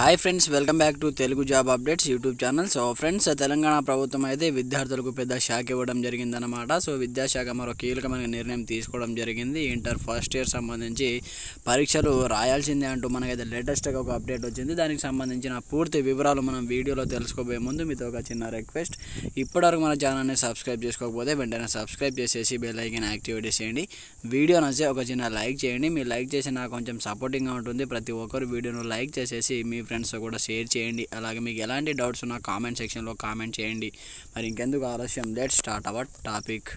hi friends welcome back to Telugu job updates YouTube channel so friends Telangana ప్రభుత్వం అయితే విద్యార్థులకు పెద్ద షాక్ ఇవ్వడం జరిగిందనమాట సో విద్యాశాఖ మరో కీలకమైన నిర్ణయం తీసుకోవడం జరిగింది ఇంటర్ ఫస్ట్ ఇయర్ సంబంధించి పరీక్షలు రాయాల్సిందే అంటూ మనకైతే లేటెస్ట్గా ఒక అప్డేట్ వచ్చింది దానికి సంబంధించిన పూర్తి వివరాలు మనం వీడియోలో తెలుసుకోబోయే ముందు మీతో ఒక చిన్న రిక్వెస్ట్ ఇప్పటివరకు మన ఛానల్ని సబ్స్క్రైబ్ చేసుకోకపోతే వెంటనే సబ్స్క్రైబ్ చేసేసి బెల్ ఐకన్ యాక్టివేట్ చేయండి వీడియో నచ్చితే ఒక చిన్న లైక్ చేయండి మీరు లైక్ చేసి నాకు కొంచెం సపోర్టింగ్గా ఉంటుంది ప్రతి ఒక్కరు వీడియోను లైక్ చేసేసి మీ ఫ్రెండ్స్తో కూడా షేర్ చేయండి అలాగే మీకు ఎలాంటి డౌట్స్ ఉన్నా కామెంట్ సెక్షన్లో కామెంట్ చేయండి మరి ఇంకెందుకు ఆలస్యం let start our topic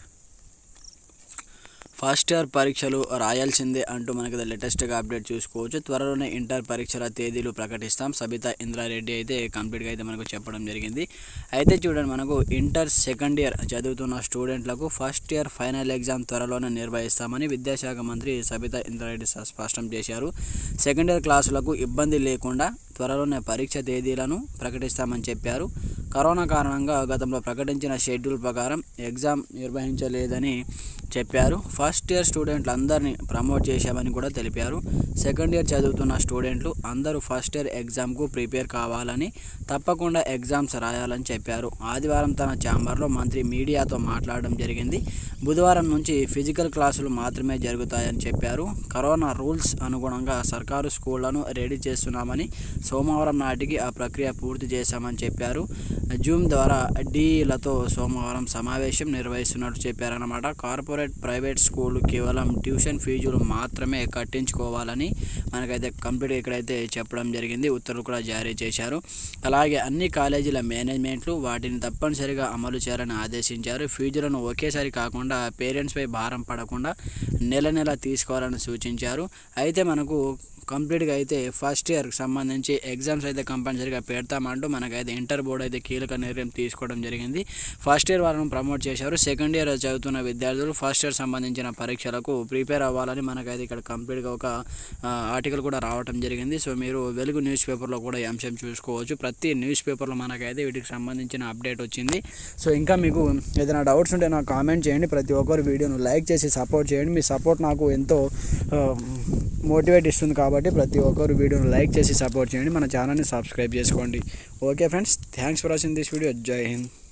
first year పరీక్షలు రాయాల్సిందే అంటూ మనకి లేటెస్ట్గా అప్డేట్ చూసుకోవచ్చు త్వరలోనే ఇంటర్ పరీక్షల తేదీలు ప్రకటిస్తాం సబితా ఇంద్రారెడ్డి అయితే కంప్లీట్గా అయితే మనకు చెప్పడం జరిగింది అయితే చూడండి మనకు ఇంటర్ సెకండ్ ఇయర్ చదువుతున్న స్టూడెంట్లకు ఫస్ట్ ఇయర్ ఫైనల్ ఎగ్జామ్ త్వరలోనే నిర్వహిస్తామని విద్యాశాఖ మంత్రి సబితా ఇంద్రారెడ్డి స- స్పష్టం చేశారు సెకండ్ ఇయర్ క్లాసులకు ఇబ్బంది లేకుండా త్వరలోనే పరీక్ష తేదీలను ప్రకటిస్తామని చెప్పారు కరోనా కారణంగా గతంలో ప్రకటించిన షెడ్యూల్ ప్రకారం ఎగ్జామ్ నిర్వహించలేదని చెప్పారు ఫస్ట్ ఇయర్ స్టూడెంట్లు అందరినీ ప్రమోట్ చేశామని కూడా తెలిపారు సెకండ్ ఇయర్ చదువుతున్న స్టూడెంట్లు అందరూ ఫస్ట్ ఇయర్ ఎగ్జామ్కు ప్రిపేర్ కావాలని తప్పకుండా ఎగ్జామ్స్ రాయాలని చెప్పారు ఆదివారం తన ఛాంబర్లో మంత్రి మీడియాతో మాట్లాడడం జరిగింది బుధవారం నుంచి ఫిజికల్ క్లాసులు మాత్రమే జరుగుతాయని చెప్పారు కరోనా రూల్స్ అనుగుణంగా సర్కారు స్కూళ్లను రెడీ చేస్తున్నామని సోమవారం నాటికి ఆ ప్రక్రియ పూర్తి చేశామని చెప్పారు జూమ్ ద్వారా డీఈలతో సోమవారం సమావేశం నిర్వహిస్తున్నట్టు చెప్పారన్నమాట కార్పొరేట్ ప్రైవేట్ స్కూల్ కేవలం ట్యూషన్ ఫీజులు మాత్రమే కట్టించుకోవాలని మనకైతే కంప్లీట్ ఇక్కడైతే చెప్పడం జరిగింది ఉత్తర్వులు కూడా జారీ చేశారు అలాగే అన్ని కాలేజీల మేనేజ్మెంట్లు వాటిని తప్పనిసరిగా అమలు చేయాలని ఆదేశించారు ఫీజులను ఒకేసారి కాకుండా పేరెంట్స్పై భారం పడకుండా నెల నెల తీసుకోవాలని సూచించారు అయితే మనకు కంప్లీట్గా అయితే ఫస్ట్ ఇయర్కి సంబంధించి ఎగ్జామ్స్ అయితే కంపల్సరీగా పెడతామంటూ మనకైతే ఇంటర్ బోర్డు అయితే కీలక నిర్ణయం తీసుకోవడం జరిగింది ఫస్ట్ ఇయర్ వాళ్ళని ప్రమోట్ చేశారు సెకండ్ ఇయర్ చదువుతున్న విద్యార్థులు ఫస్ట్ ఇయర్ సంబంధించిన పరీక్షలకు ప్రిపేర్ అవ్వాలని మనకైతే ఇక్కడ కంప్లీట్గా ఒక ఆర్టికల్ కూడా రావడం జరిగింది సో మీరు వెలుగు న్యూస్ పేపర్లో కూడా ఈ అంశం చూసుకోవచ్చు ప్రతి న్యూస్ పేపర్లో మనకైతే వీటికి సంబంధించిన అప్డేట్ వచ్చింది సో ఇంకా మీకు ఏదైనా డౌట్స్ ఉంటే నాకు కామెంట్ చేయండి ప్రతి ఒక్కరు వీడియోను లైక్ చేసి సపోర్ట్ చేయండి మీ సపోర్ట్ నాకు ఎంతో మోటివేట్ ఇస్తుంది కాబట్టి ప్రతి ఒక్కరు వీడియోను లైక్ చేసి సపోర్ట్ చేయండి మన ఛానల్ని సబ్స్క్రైబ్ చేసుకోండి okay friends thanks for watching this video జై హింద్